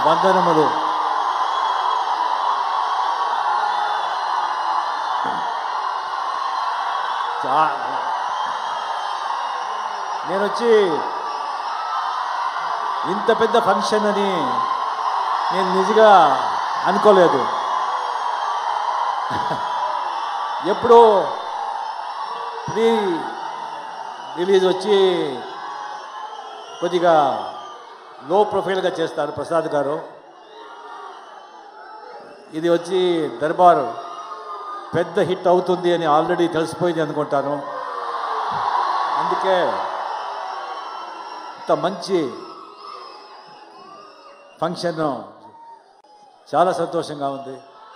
వందనములు చా- నేను వచ్చి ఇంత పెద్ద ఫంక్షన్ అని నేను నిజంగా అనుకోలేదు ఎప్పుడో ప్రీ రిలీజ్ వచ్చి కొద్దిగా లో ప్రొఫైల్గా చేస్తారు ప్రసాద్ గారు ఇది వచ్చి దర్బార్ పెద్ద హిట్ అవుతుంది అని ఆల్రెడీ తెలిసిపోయింది అనుకుంటాను అందుకే ఇంత మంచి ఫంక్షన్ చాలా సంతోషంగా ఉంది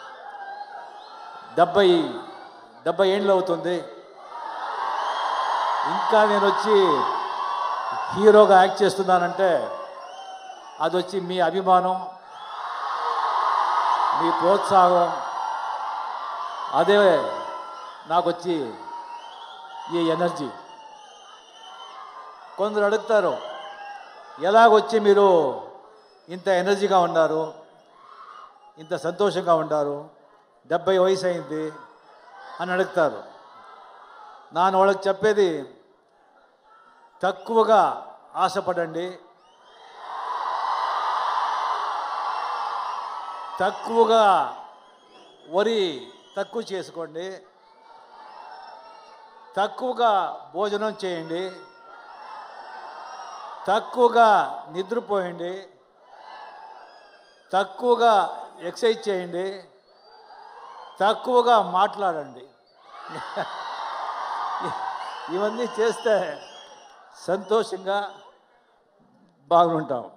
డెబ్బై డెబ్బై ఏండ్లు అవుతుంది ఇంకా నేను వచ్చి హీరోగా యాక్ట్ చేస్తున్నానంటే అది వచ్చి మీ అభిమానం మీ ప్రోత్సాహం అదే నాకు వచ్చి ఈ ఎనర్జీ కొందరు అడుగుతారు ఎలాగొచ్చి మీరు ఇంత ఎనర్జీగా ఉన్నారు ఇంత సంతోషంగా ఉన్నారు డెబ్బై వయసు అయింది అని అడుగుతారు నాన్న వాళ్ళకి చెప్పేది తక్కువగా ఆశపడండి తక్కువగా వరి తక్కువ చేసుకోండి తక్కువగా భోజనం చేయండి తక్కువగా నిద్రపోయండి తక్కువగా ఎక్సర్సైజ్ చేయండి తక్కువగా మాట్లాడండి ఇవన్నీ చేస్తే సంతోషంగా బాగుంటాం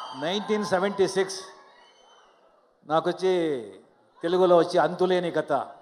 నైన్టీన్ సెవెంటీ సిక్స్ నాకు వచ్చి తెలుగులో వచ్చి అంతులేని కథ